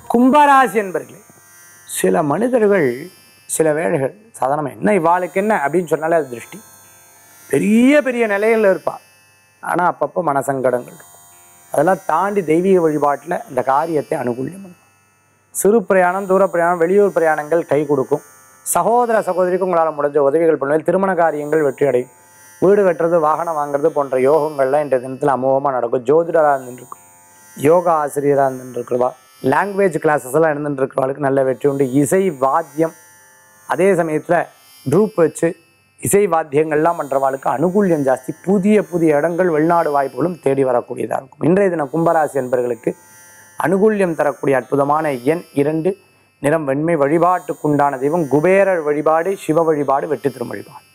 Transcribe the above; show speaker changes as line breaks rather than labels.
கும்பராசி என்பர்களே சில மனிதர்கள் சில வேலைகள் சாதாரணமாக என்ன இவாளுக்கு என்ன அப்படின்னு சொன்னாலே அது திருஷ்டி பெரிய பெரிய நிலையில் இருப்பாள் ஆனால் அப்பப்போ மனசங்கடங்கள் இருக்கும் அதெல்லாம் தாண்டி தெய்வீக வழிபாட்டில் இந்த காரியத்தை அனுகூல்யம் பண்ணும் சிறு பிரயாணம் தூர பிரயாணம் வெளியூர் பிரயாணங்கள் கை கொடுக்கும் சகோதர சகோதரிக்கு உங்களால் முடிஞ்ச உதவிகள் பண்ணுவேன் திருமண காரியங்கள் வெற்றி அடையும் வீடு கட்டுறது வாகனம் வாங்குறது போன்ற யோகங்கள்லாம் இன்றைய தினத்தில் அமோகமாக நடக்கும் ஜோதிடராக இருந்துருக்கும் யோகா ஆசிரியராக இருந்துருக்கிறவா லாங்குவேஜ் கிளாஸஸ் எல்லாம் இருந்துட்டு இருக்கிறவங்களுக்கு நல்ல வெற்றி உண்டு இசை வாத்தியம் அதே சமயத்தில் ட்ரூப் வச்சு இசை வாத்தியங்கள்லாம் பண்ணுறவாளுக்கு அனுகூல்யம் ஜாஸ்தி புதிய புதிய இடங்கள் வெளிநாடு வாய்ப்புகளும் தேடி வரக்கூடியதாக இருக்கும் இன்றைய தின கும்பராசி என்பர்களுக்கு அனுகூல்யம் தரக்கூடிய அற்புதமான எண் இரண்டு நிறம் வெண்மை வழிபாட்டுக்குண்டான தெய்வம் குபேரர் வழிபாடு சிவ வழிபாடு வெற்றி திரும் வழிபாடு